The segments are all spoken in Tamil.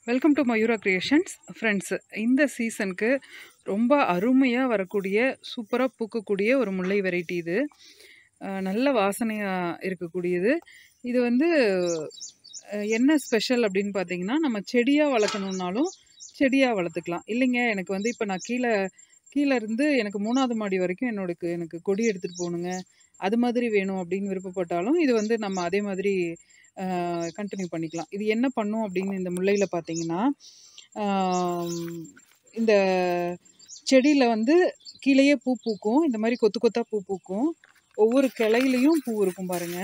welcome to Mayura creations friends இந்த சீசனுக்கு ரொம்ப அருமையாக வரக்கூடிய சூப்பராக பூக்கக்கூடிய ஒரு முல்லை வெரைட்டி இது அஹ் நல்ல வாசனையாக இருக்கக்கூடியது இது வந்து அஹ் என்ன ஸ்பெஷல் அப்படின்னு பார்த்தீங்கன்னா நம்ம செடியாக வளர்க்கணுன்னாலும் செடியாக வளர்த்துக்கலாம் இல்லைங்க எனக்கு வந்து இப்போ நான் கீழே கீழே இருந்து எனக்கு மூணாவது மாடி வரைக்கும் என்னோட எனக்கு கொடி எடுத்துகிட்டு போகணுங்க அது மாதிரி வேணும் அப்படின்னு விருப்பப்பட்டாலும் இது வந்து நம்ம அதே மாதிரி கண்டினியூ பண்ணிக்கலாம் இது என்ன பண்ணும் அப்படின்னு இந்த முல்லையில் பார்த்தீங்கன்னா ஆம், இந்த செடியில் வந்து கீழேயே பூ பூக்கும் இந்த மாதிரி கொத்து கொத்தாக பூ பூக்கும் ஒவ்வொரு கிளையிலையும் பூ இருக்கும் பாருங்க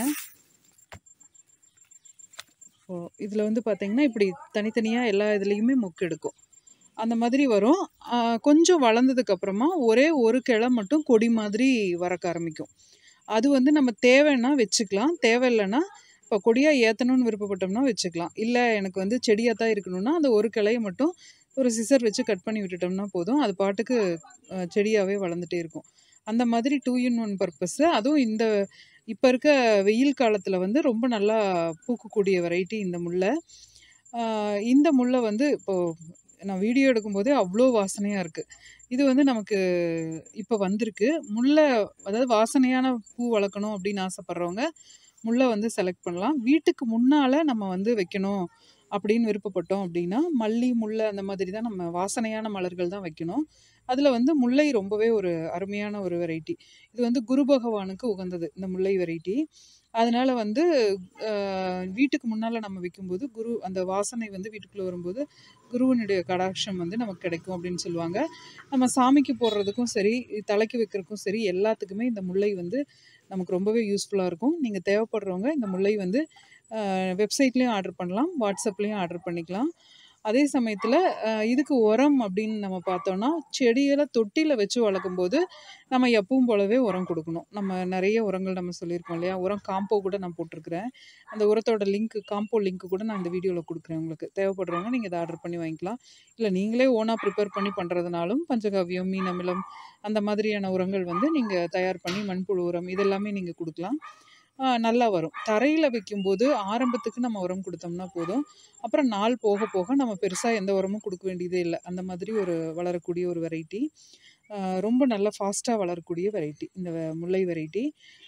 ஸோ இதில் வந்து பார்த்தீங்கன்னா இப்படி தனித்தனியாக எல்லா இதுலேயுமே மொக்கு எடுக்கும் அந்த மாதிரி வரும் ஆ, கொஞ்சம் வளர்ந்ததுக்கு அப்புறமா ஒரே ஒரு கிளை மட்டும் கொடி மாதிரி வரக்க ஆரம்பிக்கும் அது வந்து நம்ம தேவைன்னா வச்சுக்கலாம் தேவையில்லைன்னா இப்போ கொடியாக ஏற்றணும்னு விருப்பப்பட்டோம்னா வச்சுக்கலாம் இல்லை எனக்கு வந்து செடியாக தான் இருக்கணும்னா அந்த ஒரு கிளையை மட்டும் ஒரு சிசர் வச்சு கட் பண்ணி விட்டுட்டோம்னா போதும் அது பாட்டுக்கு செடியாகவே வளர்ந்துட்டே இருக்கும் அந்த மாதிரி டூ இன் ஒன் பர்பஸ் அதுவும் இந்த இப்போ இருக்க வெயில் காலத்தில் வந்து ரொம்ப நல்லா பூக்கக்கூடிய வெரைட்டி இந்த முல்லை ஆஹ் இந்த முல்லை வந்து இப்போது நான் வீடியோ எடுக்கும்போதே அவ்வளோ வாசனையாக இருக்குது இது வந்து நமக்கு இப்போ வந்திருக்கு முல்லை அதாவது வாசனையான பூ வளர்க்கணும் அப்படின்னு ஆசைப்பட்றவங்க முல்லை வந்து செலக்ட் பண்ணலாம் வீட்டுக்கு முன்னால் நம்ம வந்து வைக்கணும் அப்படின்னு விருப்பப்பட்டோம் அப்படின்னா மல்லி முல்லை அந்த மாதிரி தான் நம்ம வாசனையான மலர்கள் தான் வைக்கணும் அதில் வந்து முல்லை ரொம்பவே ஒரு அருமையான ஒரு வெரைட்டி இது வந்து குரு பகவானுக்கு உகந்தது இந்த முல்லை வெரைட்டி அதனால வந்து ஆஹ், வீட்டுக்கு முன்னால் நம்ம வைக்கும்போது குரு அந்த வாசனை வந்து வீட்டுக்குள்ளே வரும்போது குருவனுடைய கடாட்சம் வந்து நமக்கு கிடைக்கும் அப்படின்னு சொல்லுவாங்க நம்ம சாமிக்கு போடுறதுக்கும் சரி தலைக்கு வைக்கிறதுக்கும் சரி எல்லாத்துக்குமே இந்த முல்லை வந்து நமக்கு ரொம்பவே யூஸ்ஃபுல்லாக இருக்கும் நீங்கள் தேவைப்படுறவங்க இந்த முல்லை வந்து வெப்சைட்லேயும் ஆர்டர் பண்ணலாம் வாட்ஸ்அப்லேயும் ஆர்டர் பண்ணிக்கலாம் அதே சமயத்தில் இதுக்கு உரம் அப்படின்னு நம்ம பார்த்தோன்னா செடிகளை தொட்டியில் வச்சு வளர்க்கும்போது நம்ம எப்பவும் போலவே உரம் கொடுக்கணும் நம்ம நிறைய உரங்கள் நம்ம சொல்லியிருக்கோம் இல்லையா உரம் காம்போ கூட நான் போட்டிருக்கிறேன் அந்த உரத்தோட லிங்க் காம்போ லிங்க் கூட நான் இந்த வீடியோவில் கொடுக்குறேன் உங்களுக்கு தேவைப்படுறவங்க நீங்கள் இதை ஆர்டர் பண்ணி வாங்கிக்கலாம் இல்லை நீங்களே ஓனாக ப்ரிப்பேர் பண்ணி பண்ணுறதுனாலும் பஞ்சகாவியம் மீன் அமிலம் அந்த மாதிரியான உரங்கள் வந்து நீங்கள் தயார் பண்ணி மண்புழு உரம் இதெல்லாமே நீங்கள் கொடுக்கலாம் ஆ, நல்லா வரும் தரையில் வைக்கும்போது ஆரம்பத்துக்கு நம்ம உரம் கொடுத்தோம்னா போதும் அப்புறம் நாள் போக போக நம்ம பெருசாக எந்த உரமும் கொடுக்க வேண்டியதே இல்லை அந்த மாதிரி ஒரு வளரக்கூடிய ஒரு வெரைட்டி ரொம்ப நல்லா ஃபாஸ்ட்டாக வளரக்கூடிய வெரைட்டி இந்த வ- முல்லை வெரைட்டி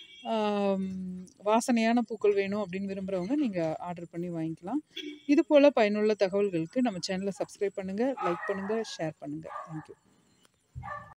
வாசனையான பூக்கள் வேணும் அப்படின்னு விரும்புகிறவங்க நீங்கள் ஆர்டர் பண்ணி வாங்கிக்கலாம் இது போல் பயனுள்ள தகவல்களுக்கு நம்ம சேனலை சப்ஸ்கிரைப் பண்ணுங்கள் லைக் பண்ணுங்கள் ஷேர் பண்ணுங்கள் தேங்க்யூ